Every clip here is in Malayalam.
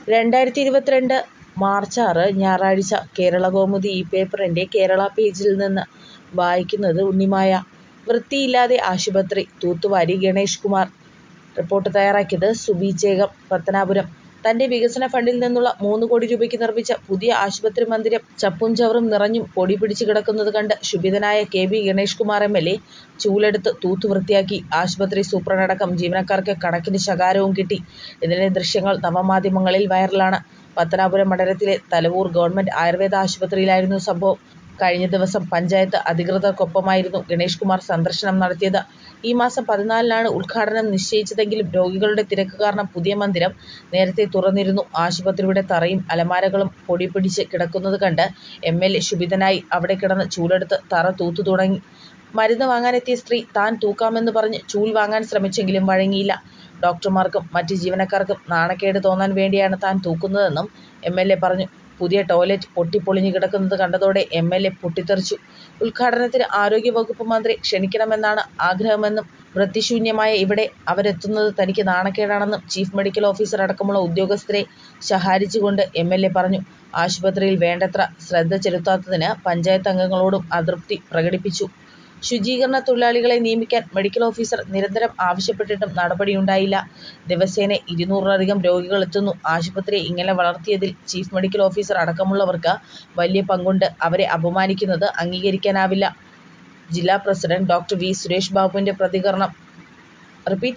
രണ്ടായിരത്തി ഇരുപത്തിരണ്ട് മാർച്ച് ആറ് ഞായറാഴ്ച കേരളകൗമുദി ഈ പേപ്പറിൻ്റെ കേരള പേജിൽ നിന്ന് വായിക്കുന്നത് ഉണ്ണിമായ. വൃത്തിയില്ലാതെ ആശുപത്രി തൂത്തുവാരി ഗണേഷ് കുമാർ. റിപ്പോർട്ട് തയ്യാറാക്കിയത് സുബി ജേക്കബ് പത്തനാപുരം. തൻ്റെ വികസന ഫണ്ടിൽ നിന്നുള്ള മൂന്ന് കോടി രൂപയ്ക്ക് നിർമ്മിച്ച പുതിയ ആശുപത്രി മന്ദിരം ചപ്പും ചവറും നിറഞ്ഞും പൊടി പിടിച്ച് കിടക്കുന്നത് കണ്ട് ക്ഷുഭിതനായ K B Ganesh Kumar M L A ചൂലെടുത്ത് തൂത്ത് വൃത്തിയാക്കി. ആശുപത്രി സൂപ്രണ്ടടക്കം ജീവനക്കാർക്ക് കണക്കിന് ശകാരവും കിട്ടി. ഇതിൻ്റെ ദൃശ്യങ്ങൾ നവമാധ്യമങ്ങളിൽ വൈറലാണ്. പത്തനാപുരം മണ്ഡലത്തിലെ തലവൂർ ഗവൺമെന്റ് ആയുർവേദ ആശുപത്രിയിലായിരുന്നു സംഭവം. കഴിഞ്ഞ ദിവസം പഞ്ചായത്ത് അധികൃതർക്കൊപ്പമായിരുന്നു ഗണേഷ് കുമാർ സന്ദർശനം നടത്തിയത്. ഈ മാസം പതിനാലിനാണ് ഉദ്ഘാടനം നിശ്ചയിച്ചതെങ്കിലും രോഗികളുടെ തിരക്ക് കാരണം പുതിയ മന്ദിരം നേരത്തെ തുറന്നിരുന്നു. ആശുപത്രിയുടെ തറയും അലമാരകളും പൊടി പിടിച്ച് കിടക്കുന്നത് കണ്ട് എം എൽ എ ക്ഷുഭിതനായി അവിടെ കിടന്ന് ചൂലെടുത്ത് തറ തൂത്ത് തുടങ്ങി. മരുന്ന് വാങ്ങാനെത്തിയ സ്ത്രീ താൻ തൂക്കാമെന്ന് പറഞ്ഞ് ചൂൽ വാങ്ങാൻ ശ്രമിച്ചെങ്കിലും വഴങ്ങിയില്ല. ഡോക്ടർമാർക്കും മറ്റ് ജീവനക്കാർക്കും നാണക്കേട് തോന്നാൻ വേണ്ടിയാണ് താൻ തൂക്കുന്നതെന്നും എം എൽ എ പറഞ്ഞു. പുതിയ ടോയ്ലറ്റ് പൊട്ടിപ്പൊളിഞ്ഞ് കിടക്കുന്നത് കണ്ടതോടെ എം എൽ എ പൊട്ടിത്തെറിച്ചു. ഉദ്ഘാടനത്തിന് ആരോഗ്യ വകുപ്പ് മന്ത്രിയെ ക്ഷണിക്കണമെന്നാണ് ആഗ്രഹമെന്നും വൃത്തിശൂന്യമായ ഇവിടെ അവരെത്തുന്നത് തനിക്ക് നാണക്കേടാണെന്നും ചീഫ് മെഡിക്കൽ ഓഫീസർ അടക്കമുള്ള ഉദ്യോഗസ്ഥരെ ശകാരിച്ചുകൊണ്ട് എം എൽ എ പറഞ്ഞു. ആശുപത്രിയിൽ വേണ്ടത്ര ശ്രദ്ധ ചെലുത്താത്തതിന് പഞ്ചായത്ത് അംഗങ്ങളോടും അതൃപ്തി പ്രകടിപ്പിച്ചു. ശുചീകരണ തൊഴിലാളികളെ നിയമിക്കാൻ മെഡിക്കൽ ഓഫീസർ നിരന്തരം ആവശ്യപ്പെട്ടിട്ടും നടപടിയുണ്ടായില്ല. ദിവസേന ഇരുന്നൂറിലധികം രോഗികളെത്തുന്ന ആശുപത്രിയെ ഇങ്ങനെ വളർത്തിയതിൽ ചീഫ് മെഡിക്കൽ ഓഫീസർ അടക്കമുള്ളവർക്ക് വലിയ പങ്കുണ്ട്. അവരെ അപമാനിക്കുന്നത് അംഗീകരിക്കാനാവില്ല. ജില്ലാ പ്രസിഡന്റ് ഡോ. വി. സുരേഷ് ബാബുവിന്റെ പ്രതികരണം repeat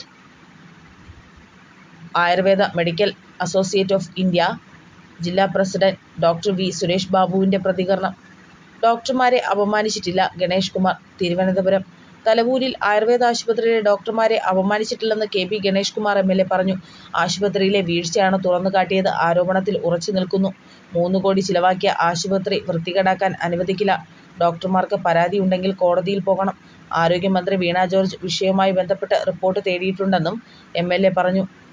Ayurveda medical associate of India ജില്ലാ പ്രസിഡന്റ് ഡോ. വി. സുരേഷ് ബാബുവിന്റെ പ്രതികരണം ഡോക്ടർമാരെ അപമാനിച്ചിട്ടില്ല ഗണേഷ് കുമാർ തിരുവനന്തപുരം തലവൂരിൽ ആയുർവേദ ആശുപത്രിയിലെ ഡോക്ടർമാരെ അപമാനിച്ചിട്ടില്ലെന്ന് K B Ganesh Kumar M L A പറഞ്ഞു. ആശുപത്രിയിലെ വീഴ്ചയാണ് തുറന്നുകാട്ടിയത് ആരോപണത്തിൽ ഉറച്ചുനിൽക്കുന്നു. മൂന്ന് കോടി ചിലവാക്കിയ ആശുപത്രി വൃത്തികേടാക്കാൻ അനുവദിക്കില്ല. ഡോക്ടർമാർക്ക് പരാതിയുണ്ടെങ്കിൽ കോടതിയിൽ പോകണം. ആരോഗ്യമന്ത്രി വീണ ജോർജ് വിഷയവുമായി ബന്ധപ്പെട്ട് റിപ്പോർട്ട് തേടിയിട്ടുണ്ടെന്നും എം എൽ എ പറഞ്ഞു.